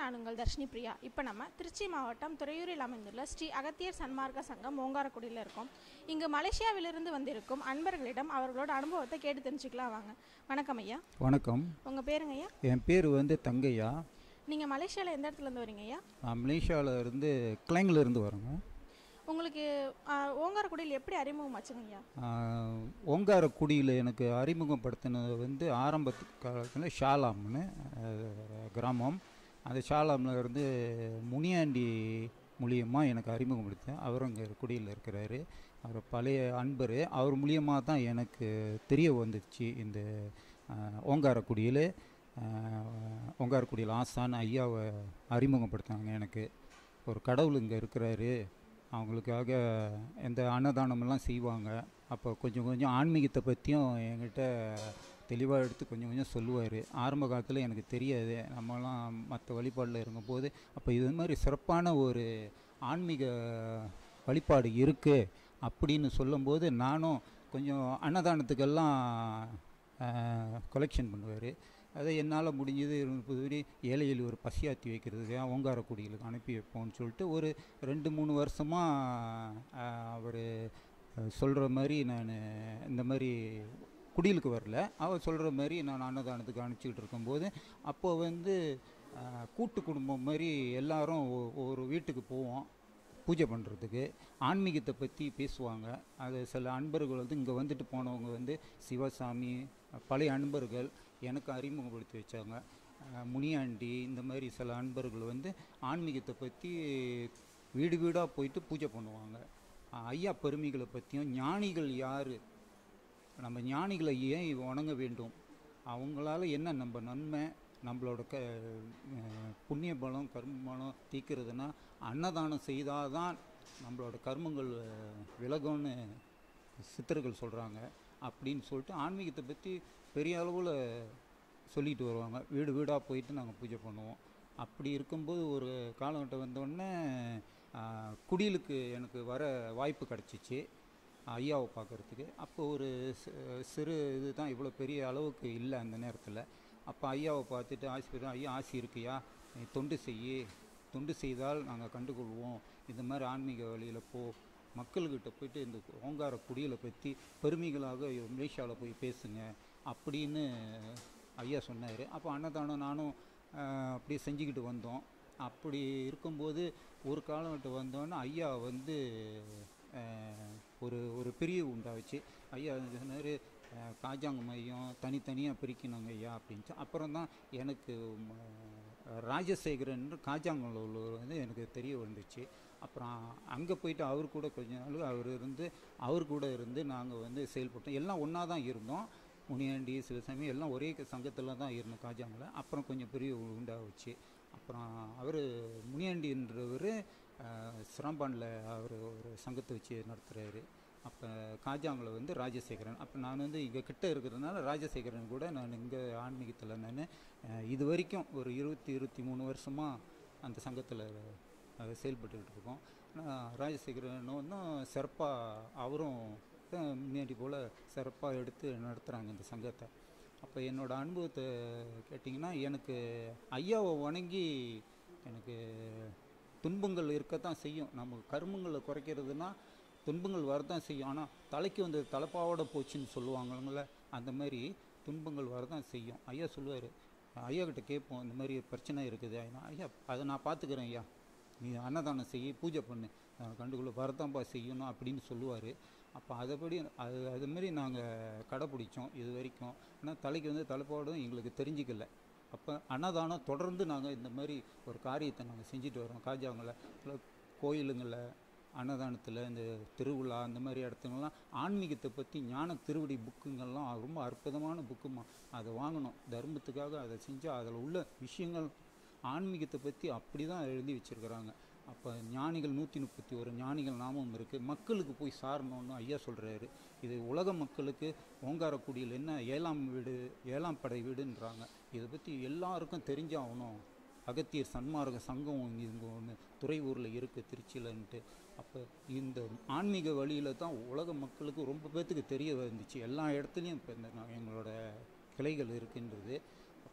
நான் உங்கள் தர்ஷினி பிரியா இப்போ நம்ம திருச்சி மாவட்டம் துறையூரில் அமைந்துள்ள ஸ்ரீ அகத்தியர் சன்மார்க்க சங்கம் ஓங்காரக்குடியில் இருக்கோம் இங்கு மலேசியாவிலிருந்து வந்திருக்கும் அன்பர்களிடம் அவர்களோட அனுபவத்தை கேட்டு தெரிஞ்சுக்கலாம் வாங்க வணக்கம் ஐயா வணக்கம் உங்கள் பேருங்க ஐயா என் பேர் வந்து தங்கையா நீங்கள் மலேசியாவில் எந்த இடத்துலேருந்து வரீங்க ஐயா நான் மலேசியாவில் இருந்து கிளைங்கில் இருந்து வரேங்க உங்களுக்கு ஆஹ், ஓங்காரக்குடியில் எப்படி அறிமுகமாச்சுங்க ஐயா ஆஹ், ஓங்காரக்குடியில் எனக்கு அறிமுகப்படுத்தினது வந்து ஆரம்ப காலத்தில் ஷாலாம்னு ஆஹ், கிராமம் அந்த ஷாலாமில் இருந்து முனியாண்டி மூலியமாக எனக்கு அறிமுகப்படுத்தேன் அவரும் இங்கே குடியில் இருக்கிறாரு அவர் பழைய அன்பர் அவர் மூலியமாக தான் எனக்கு தெரிய வந்துச்சு இந்த ஆஹ், ஓங்காரக்குடியில் ஆஹ், ஓங்காரக்குடியில் ஆசான் ஐயாவை அறிமுகப்படுத்தினாங்க எனக்கு ஒரு கடவுள் இங்கே இருக்கிறாரு அவங்களுக்காக எந்த அன்னதானமெல்லாம் செய்வாங்க அப்போ கொஞ்சம் கொஞ்சம் ஆன்மீகத்தை பற்றியும் என்கிட்ட தெளிவாக எடுத்து கொஞ்சம் கொஞ்சம் சொல்லுவார் ஆரம்ப காலத்தில் எனக்கு தெரியாது நம்மலாம் மற்ற வழிபாடில் இருக்கும்போது அப்போ இது மாதிரி சிறப்பான ஒரு ஆன்மீக வழிபாடு இருக்குது அப்படின்னு சொல்லும்போது நானும் கொஞ்சம் அன்னதானத்துக்கெல்லாம் கொலெக்ஷன் பண்ணுவார் அதை என்னால் முடிஞ்சது புதுவரி ஏழையில் ஒரு பசியாத்தி வைக்கிறதுக்கு ஓங்காரக்குடிகளுக்கு அனுப்பி வைப்போம்னு சொல்லிட்டு ஒரு ரெண்டு மூணு வருஷமாக அவர் சொல்கிற மாதிரி நான் இந்த மாதிரி குடிலுக்கு வரல அவர் சொல்கிற மாதிரி நான் அன்னதானத்துக்கு அனுப்பிச்சிக்கிட்டு இருக்கும்போது அப்போ வந்து அஹ், கூட்டு குடும்பம் மாதிரி எல்லாரும் ஒ- ஒரு வீட்டுக்கு போவோம் பூஜை பண்ணுறதுக்கு ஆன்மீகத்தை பற்றி பேசுவாங்க அது சில அன்பர்கள் வந்து இங்கே வந்துட்டு போனவங்க வந்து சிவசாமி பழைய அன்பர்கள் எனக்கு அறிமுகப்படுத்தி வச்சாங்க அஹ் முனியாண்டி இந்த மாதிரி சில அன்பர்கள் வந்து ஆன்மீகத்தை பற்றி வீடு வீடாக போயிட்டு பூஜை பண்ணுவாங்க அஹ் ஐயா பெருமைகளை பற்றியும் ஞானிகள் யார் நம்ம ஞானிகளை ஏன் வணங்க வேண்டும் அவங்களால என்ன நம்ம நன்மை நம்மளோட க அஹ் புண்ணிய பலம் கர்ம பலம் தீக்கிறதுனா அன்னதானம் செய்தால் தான் நம்மளோட கர்மங்கள் அஹ், விலகும்னு சித்தர்கள் சொல்கிறாங்க அப்படின்னு சொல்லிட்டு ஆன்மீகத்தை பற்றி பெரிய அளவில் சொல்லிட்டு வருவாங்க வீடு வீடாக போயிட்டு நாங்கள் பூஜை பண்ணுவோம் அப்படி இருக்கும்போது ஒரு காலகட்டம் வந்தோடனே குடிலுக்கு எனக்கு வர வாய்ப்பு கிடச்சிச்சு ஐயாவை பார்க்குறதுக்கு அப்போ ஒரு சி- சிறு இது தான் இவ்வளோ பெரிய அளவுக்கு இல்லை அந்த நேரத்தில் அப்போ ஐயாவை பார்த்துட்டு ஆசி பெறும் ஐயா ஆசி இருக்கியா நீ தொண்டு செய்யி தொண்டு செய்தால் நாங்கள் கண்டுகொள்வோம் இந்த மாதிரி ஆன்மீக வழியில் போ மக்கள்கிட்ட போயிட்டு இந்த ஓங்கார குடிகளை பற்றி பெருமைகளாக மலேசியாவில் போய் பேசுங்க அப்படின்னு ஐயா சொன்னார் அப்போ அன்னதானம் நானும் ஆஹ், அப்படியே செஞ்சுக்கிட்டு வந்தோம் அப்படி இருக்கும்போது ஒரு காலகட்டம் வந்தோன்னே ஐயா வந்து ஆஹ், ஒரு ஒரு பிரிவு உண்டாச்சு ஐயா சொன்னார் காஜாங்க மையம் தனித்தனியாக பிரிக்கணுங்க ஐயா அப்படின்ச்சு அப்புறம் தான் எனக்கு ம, ராஜசேகரன் காஜாங்கல்ல உள்ளவர் வந்து எனக்கு தெரிய வந்துச்சு அப்புறம் அங்கே போயிட்டு அவர் கூட கொஞ்ச நாள் அவர் இருந்து அவர் கூட இருந்து நாங்கள் வந்து செயல்பட்டோம் எல்லாம் ஒன்றா தான் இருந்தோம் முனியாண்டி சிவசாமி எல்லாம் ஒரே சங்கத்தில் தான் இருந்தோம் காஜாங்கில் அப்புறம் கொஞ்சம் பெரிய உண்டாகுச்சு அப்புறம் அவர் முனியாண்டின்றவர் சிரம்பானில் அவர் ஒரு சங்கத்தை வச்சு நடத்துகிறாரு அப்போ காஜாங்கில் வந்து ராஜசேகரன் அப்போ நான் வந்து இங்கே கிட்ட இருக்கிறதுனால ராஜசேகரன் கூட நான் இங்கே ஆன்மீகத்தில் நான் இது வரைக்கும் ஒரு இருபத்தி இருபத்தி மூணு வருஷமாக அந்த சங்கத்தில் செயல்பட்டுக்கிட்டு இருக்கோம் ஆனால் ராஜசேகரனும் இன்னும் சிறப்பாக அவரும் தான் முன்னாடி போல் சிறப்பாக எடுத்து நடத்துகிறாங்க இந்த சங்கத்தை அப்போ என்னோடய அனுபவத்தை கேட்டிங்கன்னா எனக்கு ஐயாவை வணங்கி எனக்கு துன்பங்கள் இருக்கத்தான் செய்யும் நம்ம கர்மங்களை குறைக்கிறதுனா துன்பங்கள் வரதான் செய்யும் ஆனால் தலைக்கு வந்து தலைப்பாவோட போச்சுன்னு சொல்லுவாங்கல்ல அந்த மாதிரி துன்பங்கள் வரதான் செய்யும் ஐயா சொல்லுவார் ஐயா கிட்ட கேட்போம் இந்த மாதிரி பிரச்சனை இருக்குது ஐயா ஐயா அதை நான் பார்த்துக்கிறேன் ஐயா நீ அன்னதானம் செய்ய பூஜை பண்ணு நான் கண்டுக்குள்ள வரதாம்பா செய்யணும் அப்படின்னு சொல்லுவார் அப்போ அதைப்படி அது அதுமாரி நாங்கள் கடைப்பிடிச்சோம் இது வரைக்கும் ஆனால் தலைக்கு வந்து தலைப்பாடும் எங்களுக்கு தெரிஞ்சிக்கல அப்போ அன்னதானம் தொடர்ந்து நாங்கள் இந்த மாதிரி ஒரு காரியத்தை நாங்கள் செஞ்சுட்டு வரோம் காஜாங்களில் கோயிலுங்களில் அன்னதானத்தில் இந்த திருவிழா அந்த மாதிரி இடத்துங்கள்லாம் ஆன்மீகத்தை பற்றி ஞான திருவடி புக்குங்கள்லாம் ரொம்ப அற்புதமான புக்குமா அதை வாங்கணும் தர்மத்துக்காக அதை செஞ்சால் அதில் உள்ள விஷயங்கள் ஆன்மீகத்தை பற்றி அப்படி தான் எழுதி வச்சுருக்கிறாங்க அப்போ ஞானிகள் நூற்றி முப்பத்தி ஒரு ஞானிகள் நாமம் இருக்குது மக்களுக்கு போய் சாரணும்னு ஐயா சொல்கிறாரு இது உலக மக்களுக்கு ஓங்காரக்குடியில் என்ன ஏழாம் வீடு ஏழாம் படை வீடுன்றாங்க இதை பற்றி எல்லாருக்கும் தெரிஞ்சாகணும் அகத்தியர் சன்மார்க்க சங்கம் இங்கே ஒன்று துறையூரில் இருக்குது திருச்சியிலன்ட்டு அப்போ இந்த ஆன்மீக வழியில் தான் உலக மக்களுக்கு ரொம்ப பேர்த்துக்கு தெரிய வந்துச்சு எல்லா இடத்துலையும் இப்போ இந்த நான் எங்களோட கிளைகள் இருக்கின்றது அப்போ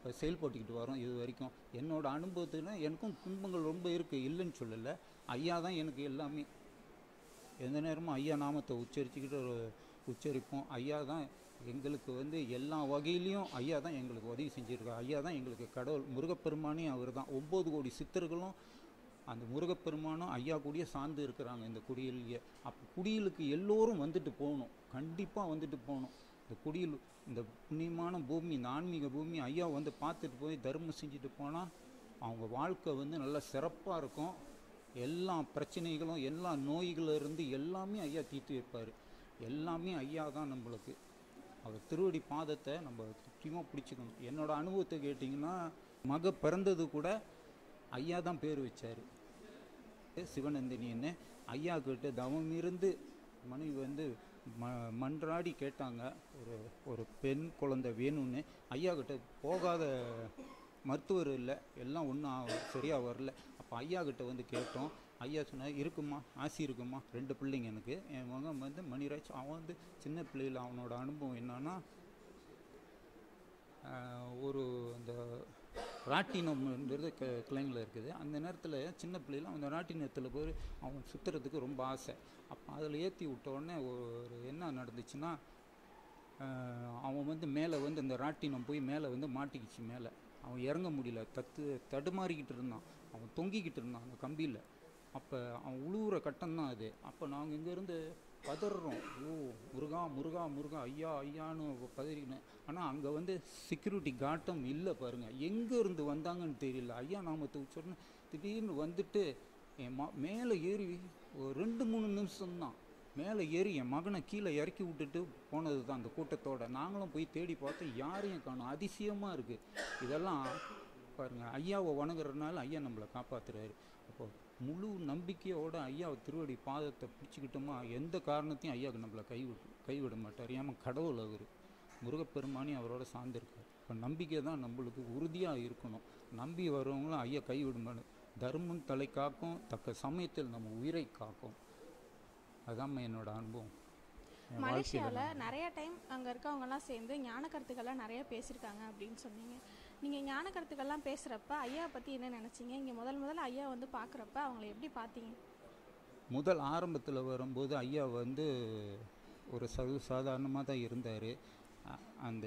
இப்போ செயல்பட்டுக்கிட்டு வரோம் இது வரைக்கும் என்னோட அனுபவத்துல எனக்கும் துன்பங்கள் ரொம்ப இருக்குது இல்லைன்னு சொல்லலை ஐயா தான் எனக்கு எல்லாமே எந்த நேரமும் ஐயா நாமத்தை உச்சரிச்சுக்கிட்டு ஒரு உச்சரிப்போம் ஐயா தான் எங்களுக்கு வந்து எல்லா வகையிலையும் ஐயா தான் எங்களுக்கு உதவி செஞ்சுருக்காரு ஐயா தான் எங்களுக்கு கடவுள் முருகப்பெருமானே அவர் தான் ஒம்பது கோடி சித்தர்களும் அந்த முருகப்பெருமானும் ஐயா கூடயே சார்ந்து இருக்கிறாங்க இந்த குடியிலேயே அப்போ குடியிலுக்கு எல்லோரும் வந்துட்டு போகணும் கண்டிப்பாக வந்துட்டு போகணும் இந்த குடியில் இந்த புண்ணியமான பூமி இந்த ஆன்மீக பூமி ஐயா வந்து பார்த்துட்டு போய் தர்மம் செஞ்சுட்டு போனால் அவங்க வாழ்க்கை வந்து நல்லா சிறப்பாக இருக்கும் எல்லா பிரச்சனைகளும் எல்லா நோய்களும் இருந்து எல்லாமே ஐயா தீர்த்து வைப்பார் எல்லாமே ஐயா தான் நம்மளுக்கு அவர் திருவடி பாதத்தை நம்ம முக்கியமாக பிடிச்சிக்கணும் என்னோட அனுபவத்தை கேட்டிங்கன்னா மக பிறந்தது கூட ஐயா தான் பேர் வச்சார் சிவநந்தினின்னு ஐயா கிட்ட தவம் இருந்து மனைவி வந்து ம மன்றாடி கேட்டாங்க ஒரு ஒரு பெண் குழந்தை வேணும்னு ஐயா கிட்ட போகாத மருத்துவர் இல்லை எல்லாம் ஒன்றும் சரியாக வரல அப்போ ஐயா கிட்ட வந்து கேட்டோம் ஐயா சொன்னார் இருக்குமா ஆசி இருக்குமா ரெண்டு பிள்ளைங்க எனக்கு என் மகன் வந்து மணிராஜ் அவன் வந்து சின்ன பிள்ளையில் அவனோட அனுபவம் என்னன்னா ஆஹ், ஒரு இந்த ராட்டினம்ன்றது க கிளைங்கில் இருக்குது அந்த நேரத்தில் சின்ன பிள்ளையில அந்த ராட்டினத்தில் போய் அவன் சுற்றுறதுக்கு ரொம்ப ஆசை அப்போ அதில் ஏற்றி விட்ட உடனே ஒரு என்ன நடந்துச்சுன்னா ஆஹ், அவன் வந்து மேலே வந்து அந்த ராட்டினம் போய் மேலே வந்து மாட்டிக்கிச்சு மேலே அவன் இறங்க முடியல தத்து தடுமாறிக்கிட்டு இருந்தான் அவன் தொங்கிக்கிட்டு இருந்தான் அந்த கம்பியில் அப்போ அவன் உழுவுற கட்டம் தான் அது அப்போ நாங்கள் இங்கேருந்து பதறோம் ஓ முருகா முருகா முருகா ஐயா ஐயான்னு பதறினேன் ஆனால் அங்கே வந்து செக்யூரிட்டி காட்டம் இல்லை பாருங்கள் எங்கே இருந்து வந்தாங்கன்னு தெரியல ஐயா நாமத்தை உச்சோடனே திடீர்னு வந்துட்டு என் மா மேலே ஏறி ஒரு ரெண்டு மூணு நிமிஷம்தான் மேலே ஏறி என் மகனை கீழே இறக்கி விட்டுட்டு போனது தான் அந்த கூட்டத்தோட நாங்களும் போய் தேடி பார்த்தோம் யாரையும் காணும் அதிசயமாக இருக்குது இதெல்லாம் பாருங்கள் ஐயாவை வணங்குறதுனால ஐயா நம்மளை காப்பாத்துறாரு அப்போ முழு நம்பிக்கையோட ஐயா திருவடி பாதத்தை பிடிச்சிக்கிட்டோமா எந்த காரணத்தையும் ஐயாவுக்கு நம்மளை கைவிட்டு கைவிட மாட்டார் ஏமா கடவுள் அவர் முருகப்பெருமானி அவரோட சார்ந்திருக்கார் இப்போ நம்பிக்கை தான் நம்மளுக்கு உறுதியாக இருக்கணும் நம்பி வரவங்களும் ஐயா கைவிட மாட்டார் தர்மம் தலை காக்கும் தக்க சமயத்தில் நம்ம உயிரை காக்கும் அதாம்மா என்னோட அனுபவம் என் வாழ்க்கையில மலேசியாவில் நிறைய டைம் அங்கே இருக்கவங்கலாம் சேர்ந்து ஞான கருத்துக்கள்லாம் நிறைய பேசியிருக்காங்க அப்படின்னு சொன்னீங்க நீங்கள் ஞான கருத்துக்கள்லாம் பேசுகிறப்ப ஐயாவை பற்றி என்ன நினச்சிங்க இங்கே முதல் முதல்ல ஐயா வந்து பார்க்குறப்ப அவங்கள எப்படி பார்த்தீங்க முதல் ஆரம்பத்தில் வரும்போது ஐயா வந்து ஒரு சர்வ சாதாரணமாக தான் இருந்தார் அந்த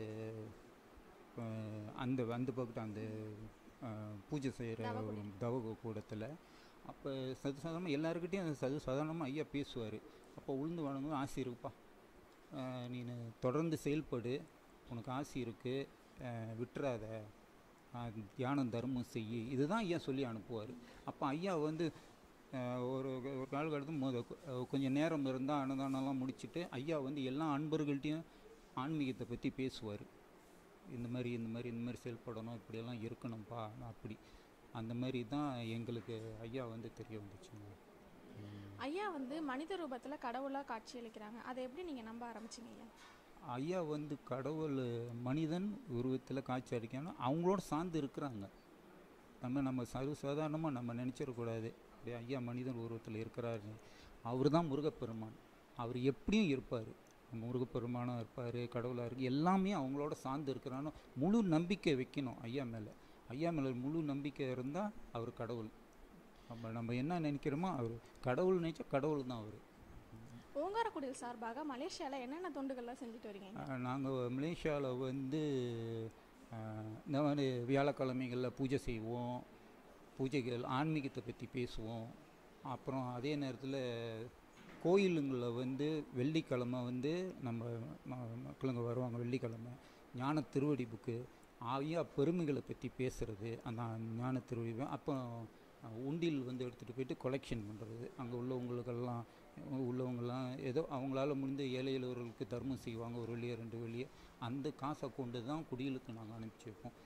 அஹ், அந்த அந்த பக்கத்து அந்த அஹ், பூஜை செய்கிற தவகுடி. தவ கூடத்தில் அப்போ சது சாதாரணமாக எல்லாருக்கிட்டையும் சது சாதாரணமாக ஐயா பேசுவார் அப்போ உளுந்து வழங்கும் ஆசை இருக்குப்பா நீ தொடர்ந்து செயல்படு உனக்கு ஆசை இருக்குது விட்டுறாத அஹ், தியானம் தர்மம் செய் இதுதான் ஐயா சொல்லி அனுப்புவார் அப்போ ஐயா வந்து அஹ், ஒரு ஒரு காலகட்டத்தில் மொத கொஞ்சம் நேரம் இருந்தால் அன்னதானம்லாம் முடிச்சுட்டு ஐயா வந்து எல்லா அன்பர்கள்ட்டையும் ஆன்மீகத்தை பற்றி பேசுவார் இந்த மாதிரி இந்த மாதிரி இந்த மாதிரி செயல்படணும் இப்படியெல்லாம் இருக்கணும்ப்பா அப்படி அந்த மாதிரி தான் எங்களுக்கு ஐயா வந்து தெரிய வந்துச்சுங்க ம். ஐயா வந்து மனித ரூபத்தில் கடவுளாக காட்சியளிக்கிறாங்க அதை எப்படி நீங்கள் நம்ப ஆரம்பிச்சிங்க ஐயா ஐயா வந்து கடவுள் மனிதன் உருவத்தில் காட்சி அளிக்கணும் அவங்களோட சார்ந்து இருக்கிறாங்க நம்ம நம்ம சர்வசாதாரணமாக நம்ம நினச்சிடக்கூடாது அப்படியே ஐயா மனிதன் உருவத்தில் இருக்கிறாரு அவர் தான் முருகப்பெருமான் அவர் எப்படியும் இருப்பார் முருகப்பெருமானும் இருப்பார் கடவுளாக இருக்கு எல்லாமே அவங்களோட சார்ந்து இருக்கிறான்னு முழு நம்பிக்கை வைக்கணும் ஐயா மேலே ஐயா மேலே முழு நம்பிக்கை இருந்தால் அவர் கடவுள் நம்ம நம்ம என்ன நினைக்கிறோமோ அவர் கடவுள் நினைச்சா கடவுள் தான் அவர் ஓங்காரக்குடியில் சார்பாக மலேசியாவில் என்னென்ன தொண்டுகள்லாம் செஞ்சுட்டு வரீங்க நாங்கள் மலேசியாவில் வந்து அஹ், இந்த மாதிரி வியாழக்கிழமைகளில் பூஜை செய்வோம் பூஜைகள் ஆன்மீகத்தை பற்றி பேசுவோம் அப்புறம் அதே நேரத்தில் கோயிலுங்களில் வந்து வெள்ளிக்கிழமை வந்து நம்ம ம- மக்களுங்க வருவாங்க வெள்ளிக்கிழமை ஞான திருவடி புக்கு ஐயா பெருமைகளை பற்றி பேசுகிறது அந்த ஞான திருவடி அப்போ அஹ், உண்டியல் வந்து எடுத்துகிட்டு போயிட்டு கொலெக்ஷன் பண்ணுறது அங்கே உள்ளவங்களுக்கெல்லாம் உள்ளவங்கெல்லாம் ஏதோ அவங்களால முடிந்த ஏழை எளியவர்களுக்கு தர்மம் செய்வாங்க ஒரு வெளியே ரெண்டு வெளியே அந்த காசை கொண்டு தான் குடிகளுக்கு நாங்கள் அனுப்பிச்சி வைப்போம்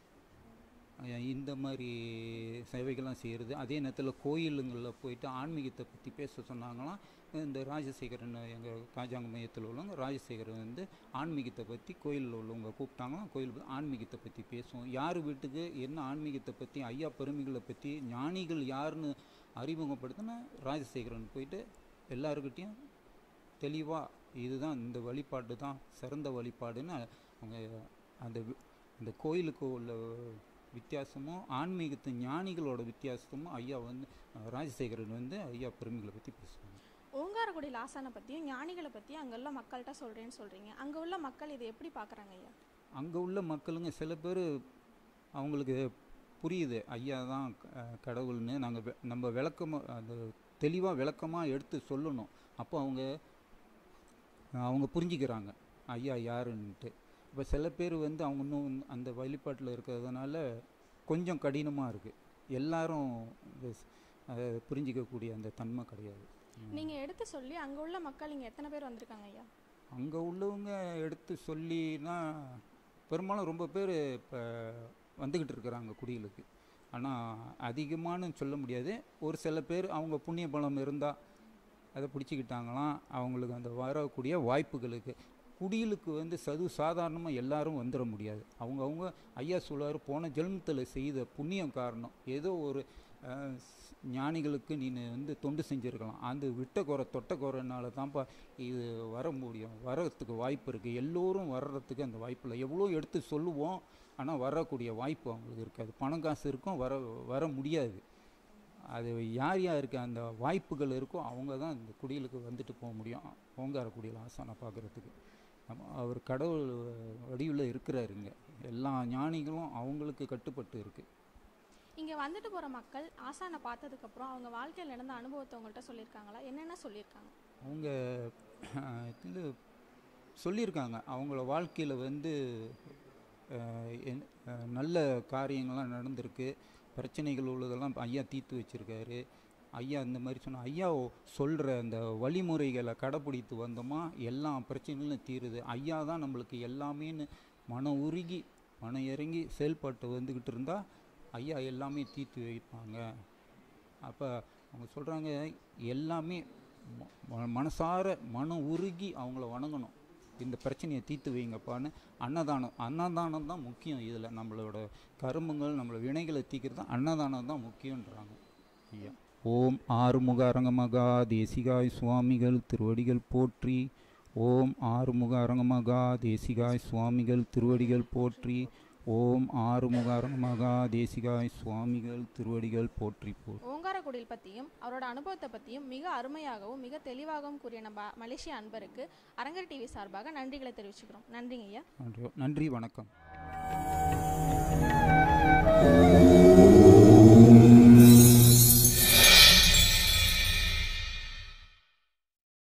அஹ் இந்த மாதிரி சேவைகள்லாம் செய்கிறது அதே நேரத்தில் கோயிலுங்களில் போயிட்டு ஆன்மீகத்தை பற்றி பேச சொன்னாங்களாம் இந்த ராஜசேகரன் எங்கள் ராஜாங்க மையத்தில் உள்ளவங்க ராஜசேகரன் வந்து ஆன்மீகத்தை பற்றி கோயிலில் உள்ளவங்க கூப்பிட்டாங்களாம் கோயில் ஆன்மீகத்தை பற்றி பேசுவோம் யார் வீட்டுக்கு என்ன ஆன்மீகத்தை பற்றி ஐயா பெருமைகளை பற்றி ஞானிகள் யாருன்னு அறிமுகப்படுத்தினா ராஜசேகரன் போயிட்டு எல்லாருக்கிட்டேயும் தெளிவாக இதுதான் இந்த வழிபாடு தான் சிறந்த வழிபாடுன்னு அவங்க அந்த வி- இந்த கோயிலுக்கு உள்ள வித்தியாசமும் ஆன்மீகத்து ஞானிகளோட வித்தியாசமும் ஐயா வந்து அஹ், ராஜசேகரன் வந்து ஐயா பெருமைகளை பற்றி பேசுவாங்க ஓங்காரக்குடியில் ஆசானை பற்றியும் ஞானிகளை பற்றியும் அங்கே உள்ள மக்கள்கிட்ட சொல்கிறேன்னு சொல்கிறீங்க அங்கே உள்ள மக்கள் இதை எப்படி பார்க்குறாங்க ஐயா அங்கே உள்ள மக்களுங்க சில பேர் அவங்களுக்கு புரியுது ஐயா தான் க- கடவுள்னு நாங்கள் நம்ம விளக்கமாக அந்த தெளிவாக விளக்கமாக எடுத்து சொல்லணும் அப்போ அவங்க அவங்க புரிஞ்சுக்கிறாங்க ஐயா யாருன்ட்டு இப்போ சில பேர் வந்து அவங்க இன்னும் அந்த வழிபாட்டில் இருக்கிறதுனால கொஞ்சம் கடினமாக இருக்குது எல்லாரும் இது ஸ்- அதை புரிஞ்சிக்கக்கூடிய அந்த தன்மை கிடையாது நீங்கள் எடுத்து சொல்லி அங்கே உள்ள மக்கள் இங்கே எத்தனை பேர் வந்திருக்காங்க ஐயா அங்கே உள்ளவங்க எடுத்து சொல்லினா பெரும்பாலும் ரொம்ப பேர் இப்போ வந்துக்கிட்டு இருக்கிறாங்க குடிகளுக்கு ஆனால் அதிகமானு சொல்ல முடியாது ஒரு சில பேர் அவங்க புண்ணிய பலம் இருந்தால் அதை பிடிச்சிக்கிட்டாங்களாம் அவங்களுக்கு அந்த வரக்கூடிய வாய்ப்புகளுக்கு குடிலுக்கு வந்து சது சாதாரணமாக எல்லாரும் வந்துட முடியாது அவங்கவுங்க ஐயா சொல்லுவார் போன ஜென்மத்தில் செய்த புண்ணியம் காரணம் ஏதோ ஒரு அஹ், ஸ்- ஞானிகளுக்கு நீ வந்து தொண்டு செஞ்சுருக்கலாம் அந்த விட்ட குறை தொட்ட குறைனால தான்ப்பா இது வர முடியும் வர்றதுக்கு வாய்ப்பு இருக்குது எல்லோரும் வர்றதுக்கு அந்த வாய்ப்பு இல்லை எவ்வளோ எடுத்து சொல்லுவோம் ஆனால் வரக்கூடிய வாய்ப்பு அவங்களுக்கு இருக்காது பணம் காசு இருக்கும் வர வர முடியாது அது யார் யாருக்கு அந்த வாய்ப்புகள் இருக்கோ அவங்க தான் இந்த குடிலுக்கு வந்துட்டு போக முடியும் ஓங்கார குடியில் ஆசானை பார்க்குறதுக்கு நம்ம அவர் கடவுள் வடிவில் இருக்கிறாருங்க எல்லா ஞானிகளும் அவங்களுக்கு கட்டுப்பட்டு இருக்குது இங்கே வந்துட்டு போகிற மக்கள் ஆசானை பார்த்ததுக்கப்புறம் அவங்க வாழ்க்கையில் நடந்த அனுபவத்தை உங்கள்கிட்ட சொல்லியிருக்காங்களா என்னென்ன சொல்லியிருக்காங்க அவங்க இது சொல்லியிருக்காங்க அவங்கள வாழ்க்கையில் வந்து அஹ், என்- அஹ், நல்ல காரியங்கள்லாம் நடந்திருக்கு பிரச்சனைகள் உள்ளதெல்லாம் ஐயா தீர்த்து வச்சிருக்காரு ஐயா இந்த மாதிரி சொன்ன ஐயா சொல்கிற அந்த வழிமுறைகளை கடைப்பிடித்து வந்தோமா எல்லா பிரச்சனைகளும் தீருது ஐயா தான் நம்மளுக்கு எல்லாமேன்னு மன உருகி மன இறங்கி செயல்பாட்டு வந்துக்கிட்டு இருந்தால் ஐயா எல்லாமே தீர்த்து வைப்பாங்க அப்போ அவங்க சொல்கிறாங்க எல்லாமே ம- ம- மனசார மனம் உருகி அவங்கள வணங்கணும் இந்த பிரச்சனையை தீர்த்து வைங்கப்பான்னு அன்னதானம் அன்னதானம் தான் முக்கியம் இதில் நம்மளோட கருமங்கள் நம்மளோட வினைகளை தீர்க்கிறது அன்னதானம் தான் முக்கியன்றாங்க ஐயா ஓம் ஆறுமுக அரங்கமகா தேசிகாய் சுவாமிகள் திருவடிகள் போற்றி ஓம் ஆறுமுக அரங்கமகா தேசிகாய் சுவாமிகள் திருவடிகள் போற்றி ஓம் ஆறுமுக அரங்கமகா தேசிகாய் சுவாமிகள் திருவடிகள் போற்றி போற்றி ஓங்காரக்குடியில் பற்றியும் அவரோட அனுபவத்தை பற்றியும் மிக அருமையாகவும் மிக தெளிவாகவும் கூறிய நம்ம மலேசிய அன்பருக்கு அரங்கர் டிவி சார்பாக நன்றிகளை தெரிவிச்சுக்கிறோம் நன்றிங்க ஐயா நன்றி நன்றி வணக்கம்